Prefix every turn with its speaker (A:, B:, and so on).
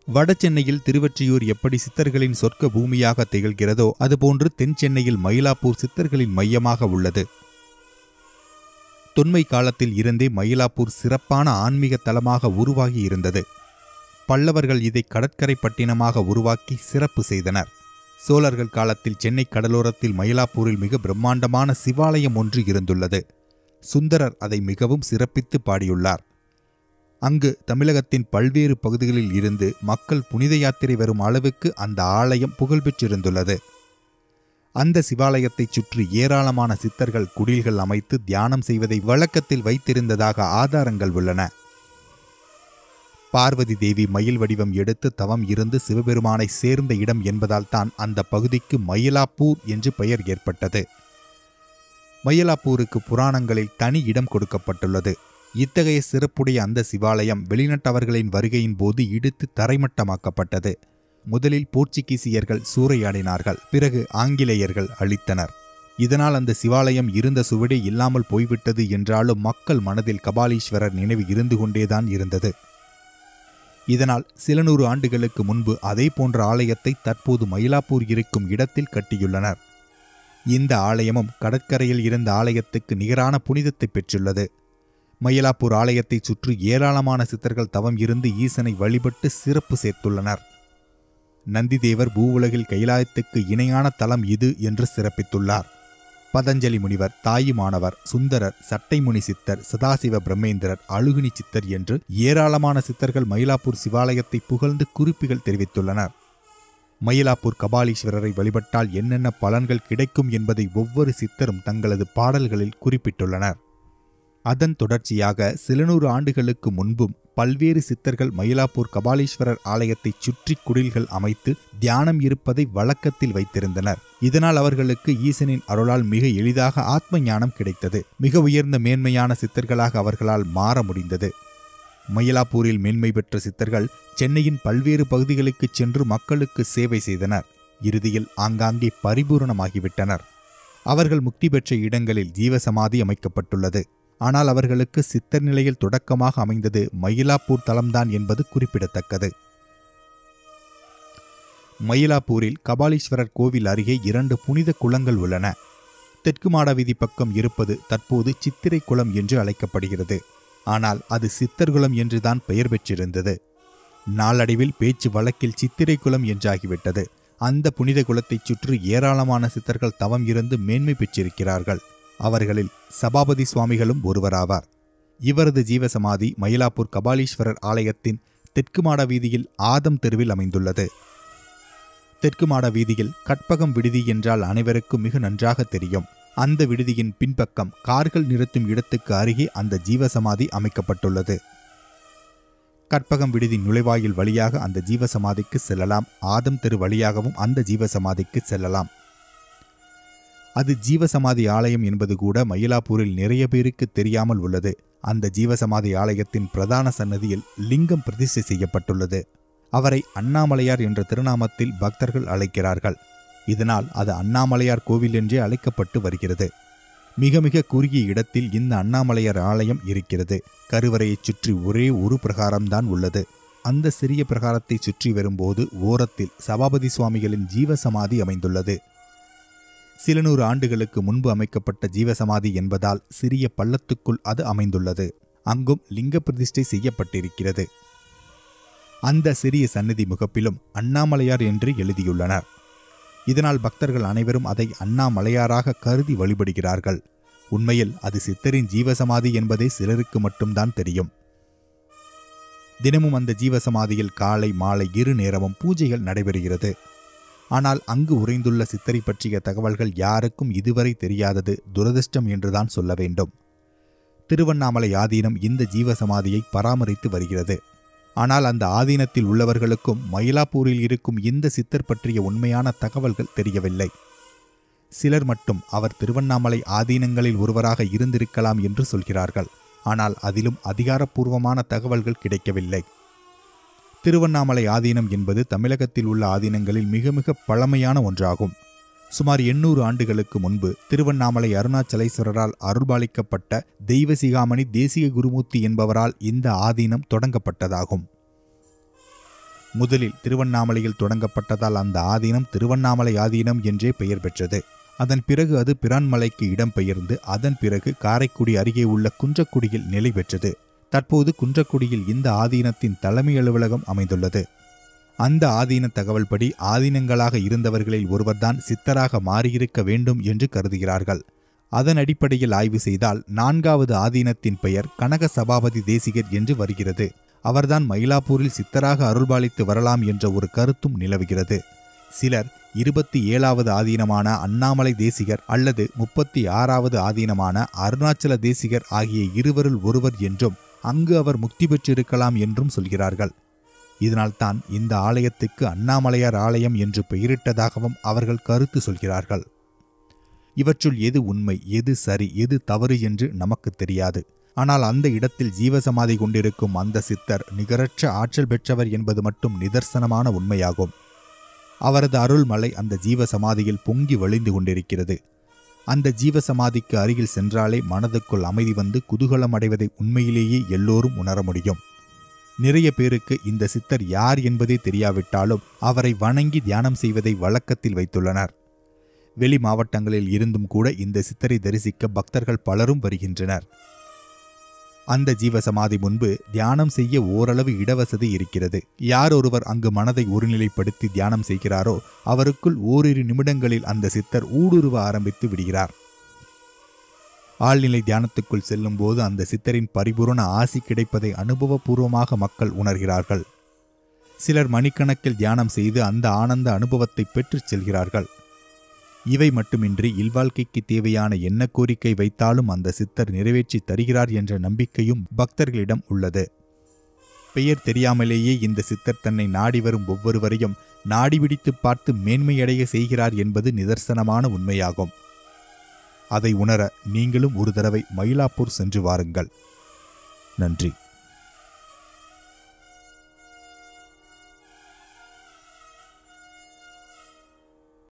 A: வட சென்னையில் திருவொற்றியூர் எப்படி சித்தர்களின் சொர்க்க பூமியாக திகழ்கிறதோ அதுபோன்று தென் சென்னையில் மயிலாப்பூர் சித்தர்களின் மையமாக உள்ளது தொன்மை காலத்தில் இருந்தே மயிலாப்பூர் சிறப்பான ஆன்மீக தலமாக உருவாகி இருந்தது பல்லவர்கள் இதை கடற்கரை பட்டினமாக உருவாக்கி சிறப்பு செய்தனர் சோழர்கள் காலத்தில் சென்னை கடலோரத்தில் மயிலாப்பூரில் மிக பிரம்மாண்டமான சிவாலயம் ஒன்று இருந்துள்ளது சுந்தரர் அதை மிகவும் சிறப்பித்து பாடியுள்ளார் அங்கு தமிழகத்தின் பல்வேறு பகுதிகளில் இருந்து மக்கள் புனித யாத்திரை வரும் அளவுக்கு அந்த ஆலயம் புகழ்பெற்றிருந்துள்ளது அந்த சிவாலயத்தைச் சுற்றி ஏராளமான சித்தர்கள் குடில்கள் அமைத்து தியானம் செய்வதை வழக்கத்தில் வைத்திருந்ததாக ஆதாரங்கள் உள்ளன பார்வதி தேவி மயில் வடிவம் எடுத்து தவம் இருந்து சிவபெருமானை சேர்ந்த இடம் என்பதால் தான் அந்த பகுதிக்கு மயிலாப்பூர் என்று பெயர் ஏற்பட்டது மயிலாப்பூருக்கு புராணங்களில் தனி இடம் கொடுக்கப்பட்டுள்ளது இத்தகைய சிறப்புடைய அந்த சிவாலயம் வெளிநாட்டவர்களின் வருகையின் போது இடித்து தரைமட்டமாக்கப்பட்டது முதலில் போர்ச்சுகீசியர்கள் சூறையாடினார்கள் பிறகு ஆங்கிலேயர்கள் அழித்தனர் இதனால் அந்த சிவாலயம் இருந்த சுவடே இல்லாமல் போய்விட்டது என்றாலும் மக்கள் மனதில் கபாலீஸ்வரர் நினைவு இருந்து கொண்டேதான் இருந்தது இதனால் சில நூறு ஆண்டுகளுக்கு முன்பு அதே போன்ற ஆலயத்தை தற்போது மயிலாப்பூர் இருக்கும் இடத்தில் கட்டியுள்ளனர் இந்த ஆலயமும் கடற்கரையில் இருந்த ஆலயத்துக்கு நிகரான புனிதத்தை பெற்றுள்ளது மயிலாப்பூர் ஆலயத்தைச் சுற்றி ஏராளமான சித்தர்கள் தவம் இருந்து ஈசனை வழிபட்டு சிறப்பு சேர்த்துள்ளனர் நந்திதேவர் பூவுலகில் கைலாயத்துக்கு இணையான தலம் இது என்று சிறப்பித்துள்ளார் பதஞ்சலி முனிவர் தாயுமானவர் சுந்தரர் சட்டைமுனி சித்தர் சதாசிவ பிரம்மேந்திரர் அழுகுனி சித்தர் என்று ஏராளமான சித்தர்கள் மயிலாப்பூர் சிவாலயத்தை புகழ்ந்து குறிப்புகள் தெரிவித்துள்ளனர் மயிலாப்பூர் கபாலீஸ்வரரை வழிபட்டால் என்னென்ன பலன்கள் கிடைக்கும் என்பதை ஒவ்வொரு சித்தரும் தங்களது பாடல்களில் குறிப்பிட்டுள்ளனர் அதன் தொடர்ச்சியாக சில நூறு ஆண்டுகளுக்கு முன்பும் பல்வேறு சித்தர்கள் மயிலாப்பூர் கபாலீஸ்வரர் ஆலயத்தை சுற்றி குடில்கள் அமைத்து தியானம் இருப்பதை வழக்கத்தில் வைத்திருந்தனர் இதனால் அவர்களுக்கு ஈசனின் அருளால் மிக எளிதாக ஆத்ம ஞானம் கிடைத்தது மிக உயர்ந்த மேன்மையான சித்தர்களாக அவர்களால் மாற முடிந்தது மயிலாப்பூரில் மேன்மை பெற்ற சித்தர்கள் சென்னையின் பல்வேறு பகுதிகளுக்குச் சென்று மக்களுக்கு சேவை செய்தனர் இறுதியில் ஆங்காங்கே பரிபூரணமாகிவிட்டனர் அவர்கள் முக்தி பெற்ற இடங்களில் ஜீவசமாதி அமைக்கப்பட்டுள்ளது ஆனால் அவர்களுக்கு சித்தர் நிலையில் தொடக்கமாக அமைந்தது மயிலாப்பூர் தலம்தான் என்பது குறிப்பிடத்தக்கது மயிலாப்பூரில் கபாலீஸ்வரர் கோவில் அருகே இரண்டு புனித குளங்கள் உள்ளன தெற்கு மாடவீதி பக்கம் இருப்பது தற்போது சித்திரை குளம் என்று அழைக்கப்படுகிறது ஆனால் அது சித்தர்குளம் என்றுதான் பெயர் பெற்றிருந்தது நாளடைவில் பேச்சு வழக்கில் சித்திரை குளம் என்றாகிவிட்டது அந்த புனித குலத்தைச் சுற்றி ஏராளமான சித்தர்கள் தவம் இருந்து மேன்மை பெற்றிருக்கிறார்கள் அவர்களில் சபாபதி சுவாமிகளும் ஒருவராவார் இவரது ஜீவசமாதி மயிலாப்பூர் கபாலீஸ்வரர் ஆலயத்தின் தெற்கு மாட வீதியில் ஆதம் தெருவில் அமைந்துள்ளது தெற்கு மாட வீதியில் கற்பகம் விடுதி என்றால் அனைவருக்கும் மிக நன்றாக தெரியும் அந்த விடுதியின் பின்பக்கம் கார்கள் நிறுத்தும் இடத்துக்கு அருகே அந்த ஜீவசமாதி அமைக்கப்பட்டுள்ளது கற்பகம் விடுதி நுழைவாயில் வழியாக அந்த ஜீவசமாதிக்கு செல்லலாம் ஆதம் தெரு வழியாகவும் அந்த ஜீவசமாதிக்கு செல்லலாம் அது ஜீவசமாதி ஆலயம் என்பது கூட மயிலாப்பூரில் நிறைய பேருக்கு தெரியாமல் உள்ளது அந்த ஜீவசமாதி ஆலயத்தின் பிரதான சன்னதியில் லிங்கம் பிரதிஷ்டை செய்யப்பட்டுள்ளது அவரை அண்ணாமலையார் என்ற திருநாமத்தில் பக்தர்கள் அழைக்கிறார்கள் இதனால் அது அண்ணாமலையார் கோவில் என்றே அழைக்கப்பட்டு வருகிறது மிக மிக குறுகிய இடத்தில் இந்த அண்ணாமலையார் ஆலயம் இருக்கிறது கருவறையைச் சுற்றி ஒரே ஒரு பிரகாரம்தான் உள்ளது அந்த சிறிய பிரகாரத்தை சுற்றி வரும்போது ஓரத்தில் சபாபதி சுவாமிகளின் ஜீவசமாதி அமைந்துள்ளது சில நூறு ஆண்டுகளுக்கு முன்பு அமைக்கப்பட்ட ஜீவசமாதி என்பதால் சிறிய பள்ளத்துக்குள் அது அமைந்துள்ளது அங்கும் லிங்க பிரதிஷ்டை செய்யப்பட்டிருக்கிறது அந்த சிறிய சந்நிதி முகப்பிலும் அண்ணாமலையார் என்று எழுதியுள்ளனர் இதனால் பக்தர்கள் அனைவரும் அதை அண்ணாமலையாராக கருதி வழிபடுகிறார்கள் உண்மையில் அது சித்தரின் ஜீவசமாதி என்பதே சிலருக்கு மட்டும்தான் தெரியும் தினமும் அந்த ஜீவசமாதியில் காலை மாலை இரு நேரமும் பூஜைகள் நடைபெறுகிறது ஆனால் அங்கு உறைந்துள்ள சித்தரை பற்றிய தகவல்கள் யாருக்கும் இதுவரை தெரியாதது துரதிர்ஷ்டம் என்றுதான் சொல்ல வேண்டும் திருவண்ணாமலை ஆதீனம் இந்த ஜீவசமாதியை பராமரித்து வருகிறது ஆனால் அந்த ஆதீனத்தில் உள்ளவர்களுக்கும் மயிலாப்பூரில் இருக்கும் இந்த சித்தர் பற்றிய உண்மையான தகவல்கள் தெரியவில்லை சிலர் மட்டும் அவர் திருவண்ணாமலை ஆதீனங்களில் ஒருவராக இருந்திருக்கலாம் என்று சொல்கிறார்கள் ஆனால் அதிலும் அதிகாரப்பூர்வமான தகவல்கள் கிடைக்கவில்லை திருவண்ணாமலை ஆதீனம் என்பது தமிழகத்தில் உள்ள ஆதீனங்களில் மிக மிக பழமையான ஒன்றாகும் சுமார் எண்ணூறு ஆண்டுகளுக்கு முன்பு திருவண்ணாமலை அருணாச்சலேஸ்வரரால் அருள்பாலிக்கப்பட்ட தெய்வசிகாமணி தேசிய குருமூர்த்தி என்பவரால் இந்த ஆதீனம் தொடங்கப்பட்டதாகும் முதலில் திருவண்ணாமலையில் தொடங்கப்பட்டதால் அந்த ஆதீனம் திருவண்ணாமலை ஆதீனம் என்றே பெயர் பெற்றது அதன் பிறகு அது பிரான்மலைக்கு இடம்பெயர்ந்து அதன் பிறகு காரைக்குடி அருகே உள்ள குன்றக்குடியில் நிலை பெற்றது தற்போது குன்றக்குடியில் இந்த ஆதீனத்தின் தலைமை அலுவலகம் அமைந்துள்ளது அந்த ஆதீன தகவல்படி ஆதீனங்களாக இருந்தவர்களில் ஒருவர்தான் சித்தராக மாறியிருக்க வேண்டும் என்று கருதுகிறார்கள் அதன் அடிப்படையில் ஆய்வு செய்தால் நான்காவது ஆதீனத்தின் பெயர் கனக சபாபதி தேசிகர் என்று வருகிறது அவர்தான் மயிலாப்பூரில் சித்தராக அருள்பாலித்து வரலாம் என்ற ஒரு கருத்தும் நிலவுகிறது சிலர் இருபத்தி ஏழாவது ஆதீனமான அண்ணாமலை தேசிகர் அல்லது முப்பத்தி ஆறாவது ஆதீனமான அருணாச்சல தேசிகர் ஆகிய இருவரில் ஒருவர் என்றும் அங்கு அவர் முக்தி பெற்றிருக்கலாம் என்றும் சொல்கிறார்கள் இதனால்தான் இந்த ஆலயத்துக்கு அண்ணாமலையார் ஆலயம் என்று பெயரிட்டதாகவும் அவர்கள் கருத்து சொல்கிறார்கள் இவற்றுள் எது உண்மை எது சரி எது தவறு என்று நமக்கு தெரியாது ஆனால் அந்த இடத்தில் ஜீவசமாதி கொண்டிருக்கும் அந்த சித்தர் நிகரற்ற ஆற்றல் பெற்றவர் என்பது மட்டும் நிதர்சனமான உண்மையாகும் அவரது அருள்மலை அந்த ஜீவசமாதியில் பொங்கி வழிந்து கொண்டிருக்கிறது அந்த ஜீவசமாதிக்கு அருகில் சென்றாலே மனதுக்குள் அமைதி வந்து குதூகலம் அடைவதை உண்மையிலேயே எல்லோரும் உணர முடியும் நிறைய பேருக்கு இந்த சித்தர் யார் என்பதே தெரியாவிட்டாலும் அவரை வணங்கி தியானம் செய்வதை வழக்கத்தில் வைத்துள்ளனர் வெளி மாவட்டங்களில் இருந்தும் கூட இந்த சித்தரை தரிசிக்க பக்தர்கள் பலரும் வருகின்றனர் அந்த ஜீவசமாதி முன்பு தியானம் செய்ய ஓரளவு இடவசதி இருக்கிறது யார் ஒருவர் அங்கு மனதை ஒருநிலைப்படுத்தி தியானம் செய்கிறாரோ அவருக்குள் ஓரிரு நிமிடங்களில் அந்த சித்தர் ஊடுருவ ஆரம்பித்து விடுகிறார் ஆழ்நிலை தியானத்துக்குள் செல்லும் போது அந்த சித்தரின் பரிபூரண ஆசி கிடைப்பதை அனுபவபூர்வமாக மக்கள் உணர்கிறார்கள் சிலர் மணிக்கணக்கில் தியானம் செய்து அந்த ஆனந்த அனுபவத்தை பெற்றுச் செல்கிறார்கள் இவை மட்டுமின்றி இல்வாழ்க்கைக்கு தேவையான என்ன கோரிக்கை வைத்தாலும் அந்த சித்தர் நிறைவேற்றி தருகிறார் என்ற நம்பிக்கையும் பக்தர்களிடம் உள்ளது பெயர் தெரியாமலேயே இந்த சித்தர் தன்னை நாடி வரும் ஒவ்வொருவரையும் நாடி பிடித்து பார்த்து மேன்மையடைய செய்கிறார் என்பது நிதர்சனமான உண்மையாகும் அதை உணர நீங்களும் ஒரு தடவை மயிலாப்பூர் சென்று வாருங்கள் நன்றி